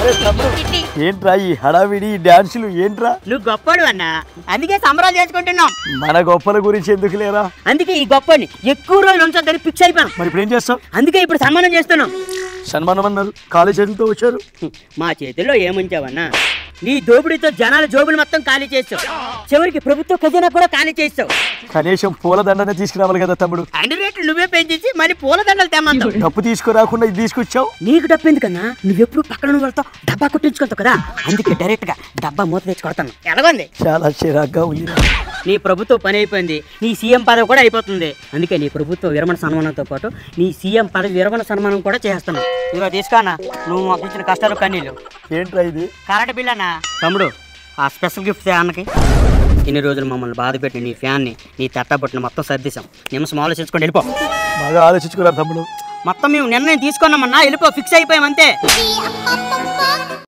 ఏంట్రా ఈ హడావిడి ఈ డాన్సులు ఏంట్రా నువ్వు గొప్పడు అన్నా అందుకే సంబరాలు చేసుకుంటున్నాం మన గొప్పల గురించి ఎందుకు లేరా అందుకే ఈ గొప్పని ఎక్కువ రోజులు ఉంచొద్దని ఫిక్స్ అయిపోయాం మరి ఇప్పుడు ఏం చేస్తాం అందుకే ఇప్పుడు సన్మానం చేస్తున్నాం సన్మానం అన్నారు కాలేజ్ చేతులతో వచ్చారు మా చేతుల్లో ఏముంచావన్నా నీ దోపిడీతో జనాల జోబులు మొత్తం ఖాళీ చేస్తావు చివరికి ప్రభుత్వ ఖజానా కూడా ఖాళీ చేస్తావు కనీసం పూలదండనే తీసుకురావాలి కదా తమ్ముడు అన్ని రేట్లు నువ్వే పెంచేసి మరి పూలదండలు తెమ్మంటావు డబ్బు తీసుకురాకుండా ఇది తీసుకొచ్చావు నీకు డబ్బు ఎందుకన్నా నువ్వెప్పుడు పక్కన ఉన్న వాళ్ళతో డబ్బా కొట్టించుకుంటావు కదా అందుకే డైరెక్ట్ గా డబ్బా మూత తెచ్చి కొడతాను ఎలాగోంది చాలా చిరాగ్గా ఉంది నీ ప్రభుత్వం పని అయిపోయింది నీ సీఎం పదవి కూడా అయిపోతుంది అందుకే నీ ప్రభుత్వ విరమణ సన్మానంతో పాటు నీ సీఎం పదవి విరమణ సన్మానం కూడా చేస్తున్నావు ఇదిగో తీసుకోనా నువ్వు మాకు ఇచ్చిన కష్టాలు కన్నీళ్ళు ఏంట్రా ఇది కరెంట్ బిల్ అన్నా తమ్ముడు ఆ స్పెషల్ గిఫ్ట్ అన్నకి ఇన్ని రోజులు మమ్మల్ని బాధ పెట్టిన నీ ఫ్యాన్ని నీ తట్టబొట్టును మొత్తం సర్దిశాం నిమిషం ఆలోచించుకొని వెళ్ళిపో బాగా ఆలోచించుకున్నారు తమ్ముడు మొత్తం మేము నిర్ణయం తీసుకున్నామన్నా వెళ్ళిపో ఫిక్స్ అయిపోయాం అంతే అమ్మమ్మ